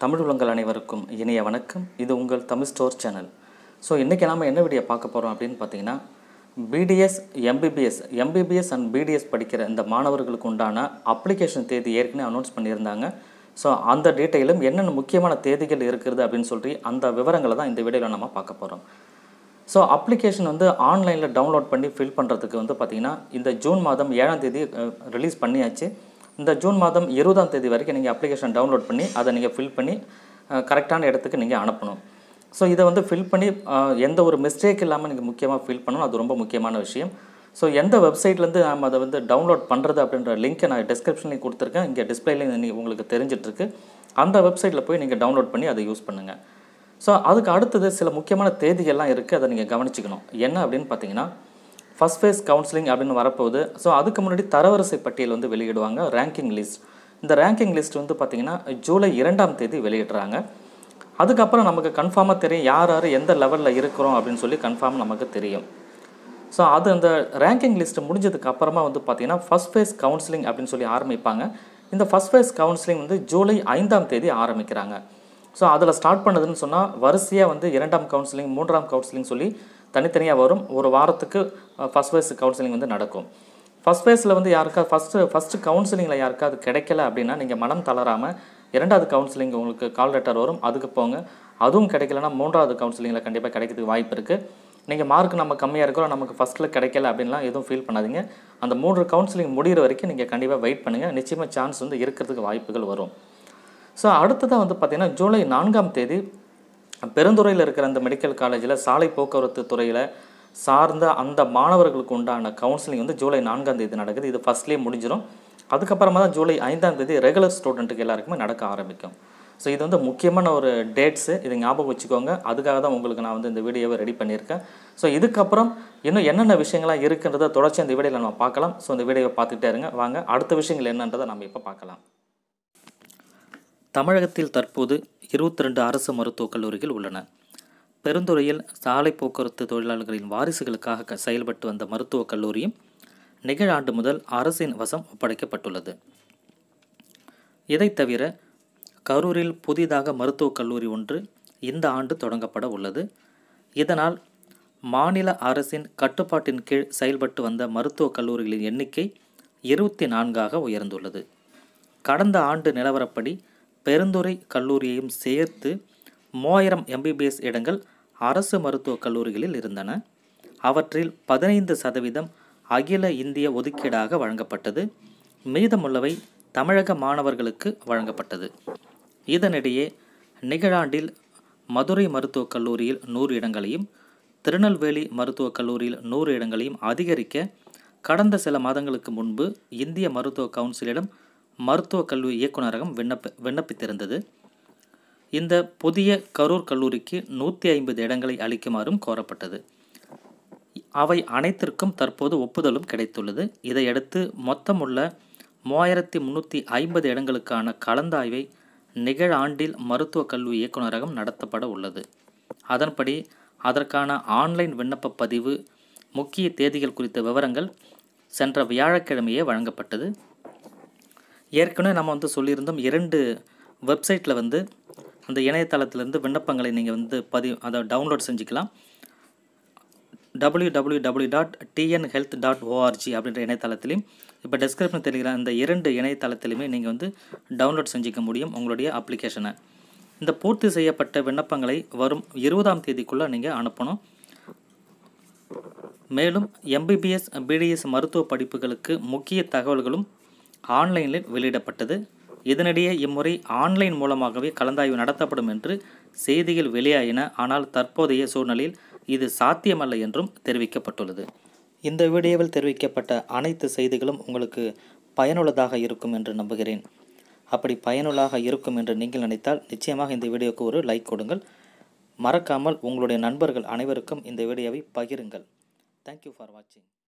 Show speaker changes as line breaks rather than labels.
தமிழ் உலங்கள் அனைவருக்கும் இனிய வணக்கம் இது உங்கள் தமிழ் ஸ்டோர் சேனல் ஸோ இன்றைக்கி நாம் என்ன வீடியோ பார்க்க போகிறோம் அப்படின்னு பார்த்தீங்கன்னா BDS MBBS MBBS and BDS படிக்கிற இந்த மாணவர்களுக்கு உண்டான அப்ளிகேஷன் தேதி ஏற்கனவே அனௌன்ஸ் பண்ணியிருந்தாங்க ஸோ அந்த டீட்டெயிலும் என்னென்ன முக்கியமான தேதிகள் இருக்குது அப்படின்னு சொல்லி அந்த விவரங்களை தான் இந்த வீடியோவில் நம்ம பார்க்க போகிறோம் ஸோ அப்ளிகேஷன் வந்து ஆன்லைனில் டவுன்லோட் பண்ணி ஃபில் பண்ணுறதுக்கு வந்து பார்த்திங்கன்னா இந்த ஜூன் மாதம் ஏழாம் தேதி ரிலீஸ் பண்ணியாச்சு இந்த ஜூன் மாதம் இருபதாம் தேதி வரைக்கும் நீங்கள் அப்ளிகேஷன் டவுன்லோட் பண்ணி அதை நீங்கள் ஃபில் பண்ணி கரெக்டான இடத்துக்கு நீங்கள் அனுப்பணும் ஸோ இதை வந்து ஃபில் பண்ணி அஹ், எந்த ஒரு மிஸ்டேக் இல்லாமல் நீங்கள் முக்கியமாக ஃபில் பண்ணணும் அது ரொம்ப முக்கியமான விஷயம் ஸோ எந்த வெப்சைட்லேருந்து நம்ம அதை வந்து டவுன்லோட் பண்ணுறது அப்படின்ற லிங்க்கை நான் டிஸ்கிரிப்ஷன்லேயும் கொடுத்துருக்கேன் இங்கே டிஸ்பிளேலையும் நீங்கள் உங்களுக்கு தெரிஞ்சிட்ருக்கு அந்த வெப்சைட்டில் போய் நீங்கள் டவுன்லோட் பண்ணி அதை யூஸ் பண்ணுங்கள் ஸோ அதுக்கு அடுத்தது சில முக்கியமான தேதிகள்லாம் இருக்குது அதை நீங்கள் கவனிச்சுக்கணும் என்ன அப்படின்னு பார்த்தீங்கன்னா ஃபஸ்ட் ஃபேஸ் கவுன்சிலிங் அப்படின்னு வரப்போகுது ஸோ அதுக்கு முன்னாடி தரவரிசை பட்டியல் வந்து வெளியிடுவாங்க ரேங்கிங் லிஸ்ட் இந்த ரேங்கிங் லிஸ்ட் வந்து பார்த்திங்கன்னா ஜூலை இரண்டாம் தேதி வெளியிடுறாங்க அதுக்கப்புறம் நமக்கு கன்ஃபார்மாக தெரியும் யார் யார் எந்த லெவலில் இருக்கிறோம் அப்படின்னு சொல்லி கன்ஃபார்ம் நமக்கு தெரியும் ஸோ அது அந்த ரேங்கிங் லிஸ்ட் முடிஞ்சதுக்கு அப்புறமா வந்து பார்த்தீங்கன்னா ஃபஸ்ட் ஃபேஸ் கவுன்சிலிங் அப்படின்னு சொல்லி ஆரம்பிப்பாங்க இந்த ஃபஸ்ட் ஃபேஸ் கவுன்சிலிங் வந்து ஜூலை ஐந்தாம் தேதி ஆரம்பிக்கிறாங்க ஸோ அதில் ஸ்டார்ட் பண்ணதுன்னு சொன்னால் வரிசையாக வந்து இரண்டாம் கவுன்சிலிங் மூன்றாம் கவுன்சிலிங் சொல்லி தனித்தனியாக வரும் ஒரு வாரத்துக்கு ஃபஸ்ட் ஃபேஸ் கவுன்சிலிங் வந்து நடக்கும் ஃபஸ்ட் ஃபேஸில் வந்து யாருக்கா ஃபஸ்ட்டு ஃபஸ்ட்டு கவுன்சிலிங்கில் யாருக்காவது கிடைக்கல அப்படின்னா நீங்கள் மனம் தளராமல் இரண்டாவது கவுன்சிலிங் உங்களுக்கு கால் லெட்டர் வரும் அதுக்கு போங்க அதுவும் கிடைக்கலனா மூன்றாவது கவுன்சிலிங்கில் கண்டிப்பாக கிடைக்கிறதுக்கு வாய்ப்பு இருக்குது நீங்கள் மார்க் நம்ம கம்மியாக இருக்கிறோம் நமக்கு ஃபஸ்ட்டில் கிடைக்கல அப்படின்லாம் எதுவும் ஃபீல் பண்ணாதீங்க அந்த மூன்று கவுன்சிலிங் முடிகிற வரைக்கும் நீங்கள் கண்டிப்பாக வெயிட் பண்ணுங்கள் நிச்சயமாக சான்ஸ் வந்து இருக்கிறதுக்கு வாய்ப்புகள் வரும் ஸோ அடுத்ததாக வந்து பார்த்திங்கன்னா ஜூலை நான்காம் தேதி பெருந்துறையில் இருக்கிற அந்த மெடிக்கல் காலேஜில் சாலை போக்குவரத்து துறையில் சார்ந்த அந்த மாணவர்களுக்கு உண்டான கவுன்சிலிங் வந்து ஜூலை நான்காம் தேதி நடக்குது இது ஃபஸ்ட்லேயே முடிஞ்சிடும் அதுக்கப்புறமா தான் ஜூலை ஐந்தாம் தேதி ரெகுலர் ஸ்டூடெண்ட்டுக்கு எல்லாருக்குமே நடக்க ஆரம்பிக்கும் ஸோ இது வந்து முக்கியமான ஒரு டேட்ஸு இதை ஞாபகம் வச்சுக்கோங்க அதுக்காக தான் உங்களுக்கு நான் வந்து இந்த வீடியோவை ரெடி பண்ணியிருக்கேன் ஸோ இதுக்கப்புறம் இன்னும் என்னென்ன விஷயங்கள்லாம் இருக்குன்றதை தொடர்ச்சி இந்த வீடியோவில் நம்ம பார்க்கலாம் ஸோ இந்த வீடியோவை பார்த்துக்கிட்டே இருங்க வாங்க அடுத்த விஷயங்கள் என்னன்றதை நம்ம இப்போ பார்க்கலாம் தமிழகத்தில் தற்போது இருபத்தி ரெண்டு அரசு மருத்துவக் கல்லூரிகள் உள்ளன பெருந்துறையில் சாலை போக்குவரத்து தொழிலாளர்களின் வாரிசுகளுக்காக க- செயல்பட்டு வந்த மருத்துவக் கல்லூரியும் நிகழாண்டு முதல் அரசின் வசம் ஒப்படைக்கப்பட்டுள்ளது இதைத் தவிர கரூரில் புதிதாக மருத்துவக் கல்லூரி ஒன்று இந்த ஆண்டு தொடங்கப்பட உள்ளது இதனால் மாநில அரசின் கட்டுப்பாட்டின் கீழ் செயல்பட்டு வந்த மருத்துவக் கல்லூரிகளின் எண்ணிக்கை இருபத்தி நான்காக உயர்ந்துள்ளது கடந்த ஆண்டு நிலவரப்படி பெருந்துறை கல்லூரியையும் சேர்த்து மூவாயிரம் எம்பிபிஎஸ் இடங்கள் அரசு மருத்துவக் கல்லூரிகளில் இருந்தன அவற்றில் பதினைந்து சதவீதம் அகில இந்திய ஒதுக்கீடாக வழங்கப்பட்டது மீதமுள்ளவை தமிழக மாணவர்களுக்கு வழங்கப்பட்டது இதனிடையே நிகழாண்டில் மதுரை மருத்துவக் கல்லூரியில் நூறு இடங்களையும் திருநெல்வேலி மருத்துவக் கல்லூரியில் நூறு இடங்களையும் அதிகரிக்க கடந்த சில மாதங்களுக்கு முன்பு இந்திய மருத்துவ கவுன்சிலிடம் மருத்துவக் கல்வி இயக்குநரகம் விண்ணப்ப விண்ணப்பித்திருந்தது இந்த புதிய கரூர் கல்லூரிக்கு நூற்றி ஐம்பது இடங்களை அளிக்குமாறும் கோரப்பட்டது அவை அனைத்திற்கும் தற்போது ஒப்புதலும் கிடைத்துள்ளது இதையடுத்து மொத்தமுள்ள மூவாயிரத்தி முந்நூற்றி ஐம்பது இடங்களுக்கான கலந்தாய்வை நிகழாண்டில் மருத்துவக் கல்வி இயக்குநரகம் நடத்தப்பட உள்ளது அதன்படி அதற்கான ஆன்லைன் விண்ணப்ப பதிவு முக்கிய தேதிகள் குறித்த விவரங்கள் சென்ற வியாழக்கிழமையே வழங்கப்பட்டது ஏற்கனவே நம்ம வந்து சொல்லியிருந்தோம் இரண்டு வெப்சைட்டில் வந்து அந்த இணையதளத்திலிருந்து விண்ணப்பங்களை நீங்கள் வந்து பதிவு அதை டவுன்லோட் செஞ்சுக்கலாம் www.tnhealth.org dot TN health dot ORG அப்படின்ற இணையதளத்திலையும் இப்போ டெஸ்கிரிப்ஷன் தெரிகிற அந்த இரண்டு இணையதளத்திலையுமே நீங்கள் வந்து டவுன்லோட் செஞ்சுக்க முடியும் உங்களுடைய அப்ளிகேஷனை இந்த பூர்த்தி செய்யப்பட்ட விண்ணப்பங்களை வரும் இருபதாம் தேதிக்குள்ளே நீங்கள் அனுப்பணும் மேலும் எம்பிபிஎஸ் பிடிஎஸ் மருத்துவ படிப்புகளுக்கு முக்கிய தகவல்களும் ஆன்லைனில் வெளியிடப்பட்டது இதனிடையே இம்முறை ஆன்லைன் மூலமாகவே கலந்தாய்வு நடத்தப்படும் என்று செய்திகள் வெளியாயின ஆனால் தற்போதைய சூழ்நிலையில் இது சாத்தியமல்ல என்றும் தெரிவிக்கப்பட்டுள்ளது இந்த வீடியோவில் தெரிவிக்கப்பட்ட அனைத்து செய்திகளும் உங்களுக்கு பயனுள்ளதாக இருக்கும் என்று நம்புகிறேன் அப்படி பயனுள்ளதாக இருக்கும் என்று நீங்கள் நினைத்தால் நிச்சயமாக இந்த வீடியோவுக்கு ஒரு லைக் கொடுங்கள் மறக்காமல் உங்களுடைய நண்பர்கள் அனைவருக்கும் இந்த வீடியோவை பகிருங்கள் தேங்க்யூ ஃபார் வாட்சிங்